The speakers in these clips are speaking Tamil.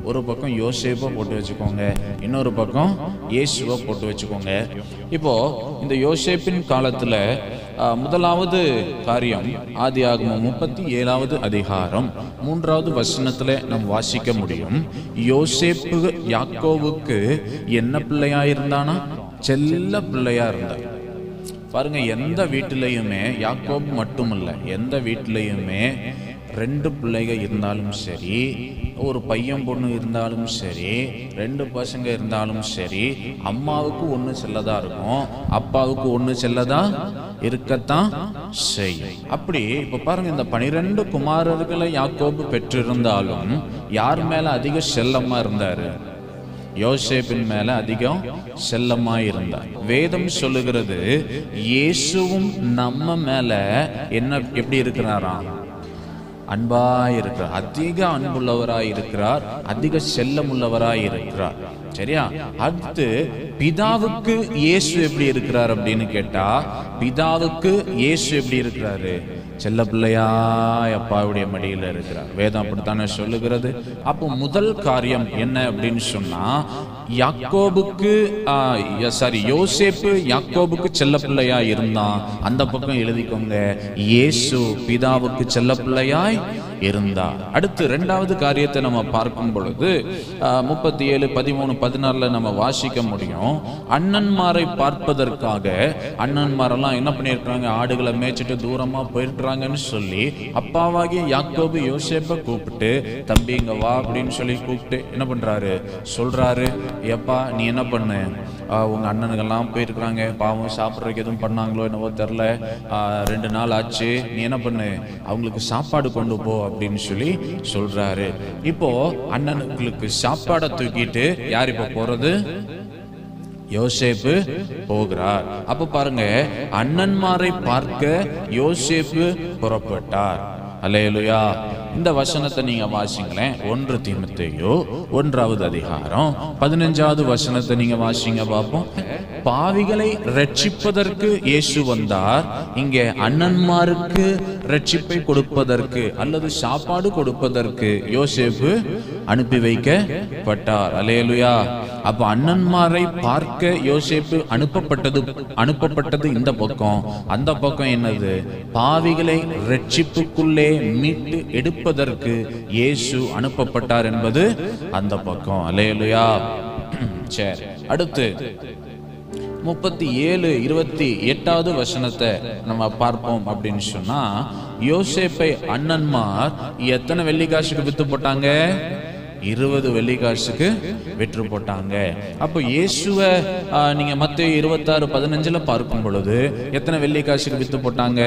ஒரு பக்கம் யோசேப்பை போட்டு வச்சுக்கோங்க இன்னொரு பக்கம் இயேசுவை போட்டு வச்சுக்கோங்க இப்போ இந்த யோசேப்பின் காலத்துல ஆஹ், முதலாவது காரியம் ஆதியாகமம் முப்பத்தி ஏழாவது அதிகாரம் மூன்றாவது வசனத்துல நாம் வாசிக்க முடியும் யோசேப்பு யாக்கோவுக்கு என்ன பிள்ளையா இருந்தானா செல்ல பிள்ளையா இருந்தார் பாருங்க எந்த வீட்டிலையுமே யாக்கோப் மட்டுமல்ல எந்த வீட்டிலையுமே ரெண்டு பிள்ளைங்க இருந்தாலும் சரி ஒரு பையன் பொண்ணு இருந்தாலும் சரி ரெண்டு பசங்க இருந்தாலும் சரி அம்மாவுக்கு ஒன்று செல்லதா இருக்கும் அப்பாவுக்கு ஒன்று செல்லதா இருக்கத்தான் செய்யும் அப்படி இப்ப பாருங்க இந்த பனிரெண்டு குமாரர்களை யாக்கோபு பெற்றிருந்தாலும் யார் மேல அதிக செல்லமா இருந்தாரு யோசேப்பின் மேல அதிகம் செல்லமா இருந்தார் வேதம் சொல்லுகிறது இயேசுவும் நம்ம மேல என்ன எப்படி இருக்கிறாராம் அன்பா இருக்கிறார் அதிக அன்புள்ளவராய் இருக்கிறார் அதிக செல்லமுள்ளவராய் இருக்கிறார் சரியா அடுத்து பிதாவுக்கு இயேசு எப்படி இருக்கிறார் அப்படின்னு கேட்டா பிதாவுக்கு இயேசு எப்படி இருக்கிறாரு செல்ல பிள்ளையாய் அப்பாவுடைய மடியில இருக்கிறார் வேதம் அப்படித்தானே சொல்லுகிறது அப்போ முதல் காரியம் என்ன அப்படின்னு சொன்னா யாக்கோபுக்கு சாரி யோசேப்பு யாக்கோபுக்கு செல்ல பிள்ளையா இருந்தான் அந்த பக்கம் எழுதிக்கோங்க இயேசு பிதாவுக்கு செல்ல பிள்ளையாய் இருந்தார் அடுத்து ரெண்டாவது காரியத்தை நம்ம பார்க்கும் பொழுது முப்பத்தி ஏழு பதிமூணு பதினாறுல நம்ம வாசிக்க முடியும் அண்ணன்மாரை பார்ப்பதற்காக அண்ணன்மாரெல்லாம் என்ன பண்ணியிருக்கிறாங்க ஆடுகளை மேய்ச்சிட்டு தூரமா போயிருக்கிறாங்கன்னு சொல்லி அப்பாவாகிய யாக்கோபு யோசேப்பை கூப்பிட்டு தம்பி இங்க வா அப்படின்னு சொல்லி கூப்பிட்டு என்ன பண்றாரு சொல்றாரு ஏப்பா நீ என்ன பண்ணு ஆஹ் உங்க அண்ணனுங்கெல்லாம் போயிருக்கிறாங்க பாவம் சாப்பிட்றதுக்கு எதுவும் பண்ணாங்களோ என்னவோ தெரில ரெண்டு நாள் ஆச்சு நீ என்ன பண்ணு அவங்களுக்கு சாப்பாடு கொண்டு போ அப்படின்னு சொல்லி சொல்றாரு இப்போ அண்ணனுங்களுக்கு சாப்பாடை தூக்கிட்டு யார் இப்போ போறது யோசேப்பு போகிறார் அப்ப பாருங்க அண்ணன்மாரை பார்க்க யோசேப்பு புறப்பட்டார் அல்லேலுயா இந்த வசனத்தை நீங்க வாசிங்களேன் ஒன்று தீமத்தையோ ஒன்றாவது அதிகாரம் பதினஞ்சாவது வசனத்தை நீங்க வாசிங்க பார்ப்போம் பாவிகளை ரட்சிப்பதற்கு இயேசு வந்தார் இங்கே அண்ணன்மாருக்கு ரட்சிப்பை கொடுப்பதற்கு அல்லது சாப்பாடு கொடுப்பதற்கு யோசேப்பு அனுப்பி வைக்கப்பட்டார் அலேலுயா அப்ப அண்ணன்மாரை பார்க்க யோசேப்பு அனுப்பப்பட்டது அனுப்பப்பட்டது இந்த பக்கம் அந்த பக்கம் என்னது பாவிகளை ரட்சிப்புக்குள்ளே மீட்டு எடுப்பதற்கு இயேசு அனுப்பப்பட்டார் என்பது அந்த பக்கம் அலேலுயா சரி அடுத்து முப்பத்தி ஏழு இருபத்தி எட்டாவது வசனத்தை நம்ம பார்ப்போம் அப்படின்னு சொன்னா யோசேப்பை அண்ணன்மார் எத்தனை வெள்ளிக்காசுக்கு வித்து போட்டாங்க இருபது வெள்ளிக்காசுக்கு விற்று போட்டாங்க அப்போ இயேசுவ ஆ, நீங்க மத்திய இருபத்தாறு பதினஞ்சுல பார்க்கும் பொழுது எத்தனை வெள்ளிக்காசுக்கு வித்து போட்டாங்க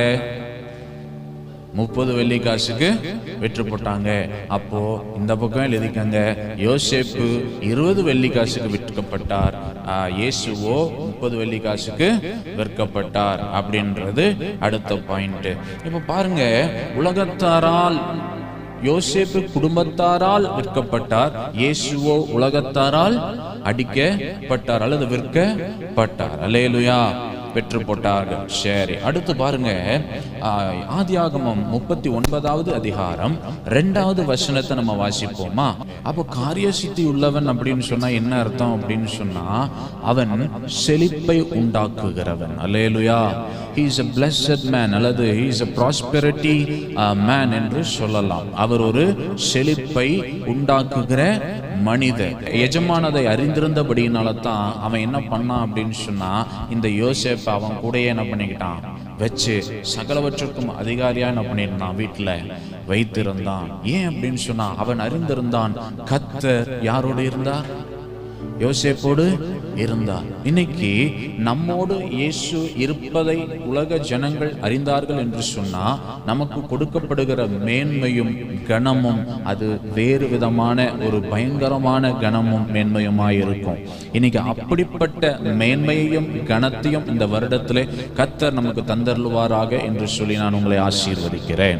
முப்பது வெள்ளி காசுக்கு விற்று போட்டாங்க அப்போ இந்த பக்கம் எழுதிக்கங்க யோசேப்பு இருபது வெள்ளி காசுக்கு விற்கப்பட்டார் ஆ, இயேசுவோ முப்பது வெள்ளி காசுக்கு விற்கப்பட்டார் அப்படின்றது அடுத்த பாயிண்ட் இப்ப பாருங்க உலகத்தாரால் யோசேப்பு குடும்பத்தாரால் விற்கப்பட்டார் இயேசுவோ உலகத்தாரால் அடிக்கப்பட்டார் அல்லது விற்கப்பட்டார் அல்லேலுயா பெற்று போட்டார்கள் சரி அடுத்து பாருங்க ஆஹ், ஆதியாகமம் முப்பத்தி ஒன்பதாவது அதிகாரம் ரெண்டாவது வசனத்தை நம்ம வாசிப்போமா அப்போ காரிய சித்தி உள்ளவன் அப்படின்னு சொன்னா என்ன அர்த்தம் அப்படின்னு சொன்னா அவன் செழிப்பை உண்டாக்குகிறவன் அல்லேலுயா he is a blessed man அல்லது he is a prosperity uh, man என்று சொல்லலாம் அவர் ஒரு செழிப்பை உண்டாக்குகிற மனிதன் எஜமானதை அறிந்திருந்தபடியினால தான் அவன் என்ன பண்ணான் அப்படின்னு சொன்னா இந்த யோசேப் அவன் கூடயே என்ன பண்ணிக்கிட்டான் வச்சு சகலவற்றுக்கும் அதிகாரியா என்ன பண்ணியிருந்தான் வீட்டுல வைத்திருந்தான் ஏன் அப்படின்னு சொன்னா அவன் அறிந்திருந்தான் கத்தர் யாரோடு இருந்தார் யோசேப்போடு இருந்தார் இன்னைக்கு நம்மோடு இயேசு இருப்பதை உலக ஜனங்கள் அறிந்தார்கள் என்று சொன்னா நமக்கு கொடுக்கப்படுகிற மேன்மையும் கனமும் அது வேறு விதமான ஒரு பயங்கரமான கனமும் மேன்மையுமாய் இருக்கும் இன்னைக்கு அப்படிப்பட்ட மேன்மையையும் கனத்தையும் இந்த வருடத்திலே கத்தர் நமக்கு தந்தருள்வாராக என்று சொல்லி நான் உங்களை ஆசீர்வதிக்கிறேன்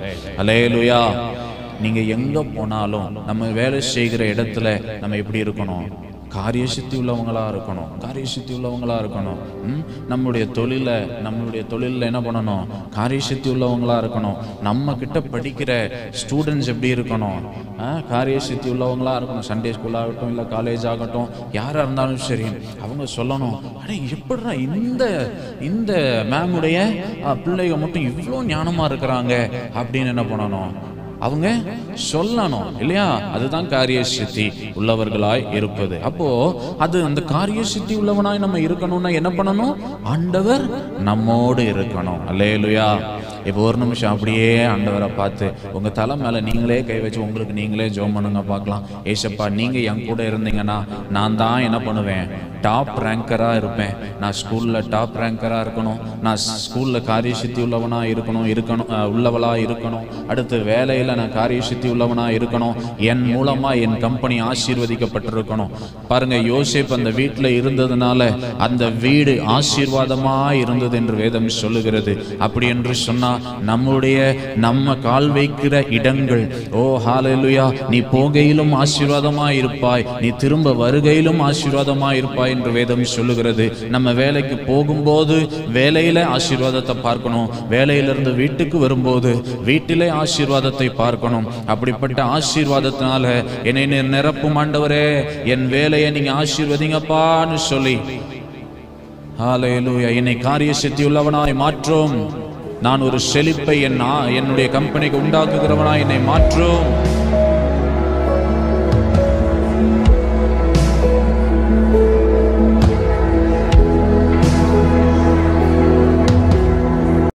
அலேலுயா நீங்க எங்க போனாலும் நம்ம வேலை செய்கிற இடத்துல நம்ம எப்படி இருக்கணும் காரிய சித்தி உள்ளவங்களா இருக்கணும் காரிய சித்தி உள்ளவங்களா இருக்கணும் ம்? நம்மளுடைய தொழிலை நம்மளுடைய தொழிலில் என்ன பண்ணணும் காரிய சித்தி உள்ளவங்களா இருக்கணும் நம்ம கிட்ட படிக்கிற ஸ்டூடெண்ட்ஸ் எப்படி இருக்கணும் ஆ, காரிய சித்தி உள்ளவங்களா இருக்கணும் சண்டே ஸ்கூல் ஆகட்டும் இல்லை காலேஜ் ஆகட்டும் யாராக இருந்தாலும் சரி அவங்க சொல்லணும் அடே எப்படிடா இந்த இந்த மேமுடைய பிள்ளைங்க மட்டும் இவ்வளோ ஞானமாக இருக்கிறாங்க அப்படின்னு என்ன பண்ணணும் அவங்க சொல்லணும் இல்லையா அதுதான் காரிய சித்தி உள்ளவர்களாய் இருப்பது அப்போ அது அந்த காரிய சித்தி உள்ளவனாய் நம்ம இருக்கணும்னா என்ன பண்ணணும் ஆண்டவர் நம்மோடு இருக்கணும் அல்லேலுயா இப்போ ஒரு நிமிஷம் அப்படியே ஆண்டவரை பார்த்து உங்க தலை மேல நீங்களே கை வச்சு உங்களுக்கு நீங்களே ஜோம் பண்ணுங்க பார்க்கலாம் ஏசப்பா நீங்க என் கூட இருந்தீங்கன்னா நான் தான் என்ன பண்ணுவேன் டாப் ரேங்கரா இருப்பேன் நான் ஸ்கூல்ல டாப் ரேங்கரா இருக்கணும் நான் ஸ்கூல்ல காரிய சித்தி உள்ளவனா இருக்கணும் இருக்கணும் அஹ், உள்ளவளா இருக்கணும் அடுத்து வேலையில நான் காரிய சித்தி உள்ளவனா இருக்கணும் என் மூலமா என் கம்பெனி ஆசீர்வதிக்கப்பட்டிருக்கணும் பாருங்க யோசேப் அந்த வீட்டுல இருந்ததுனால அந்த வீடு ஆசீர்வாதமா இருந்தது என்று வேதம் சொல்லுகிறது அப்படி என்று சொன்னா நம்முடைய நம்ம கால் வைக்கிற இடங்கள் ஓ ஹalleluya நீ போகையிலும் ஆசீர்வாதமா இருப்பாய் நீ திரும்ப வருகையிலும் ஆசீர்வாதமா இருப்பாய் என்று வேதம் சொல்லுகிறது நம்ம வேலைக்கு போகும்போது வேலையில ஆசீர்வாதத்தை பார்க்கணும் வேலையிலிருந்து வீட்டுக்கு வரும்போது வீட்டிலே ஆசீர்வாதத்தை பார்க்கணும் அப்படிப்பட்ட ஆசீர்வாதத்தினால என்னை நீர் நிரப்பும் ஆண்டவரே என் வேலையை நீங்க ஆசீர்வதிங்கப்பான்னு சொல்லி ஹalleluya என்னை காரிய சித்தி உள்ளவனாய் மாற்றும் நான் ஒரு செழிப்பை என் ஆ- என்னுடைய கம்பெனிக்கு உண்டாக்குகிறவனாய் என்னை மாற்றும்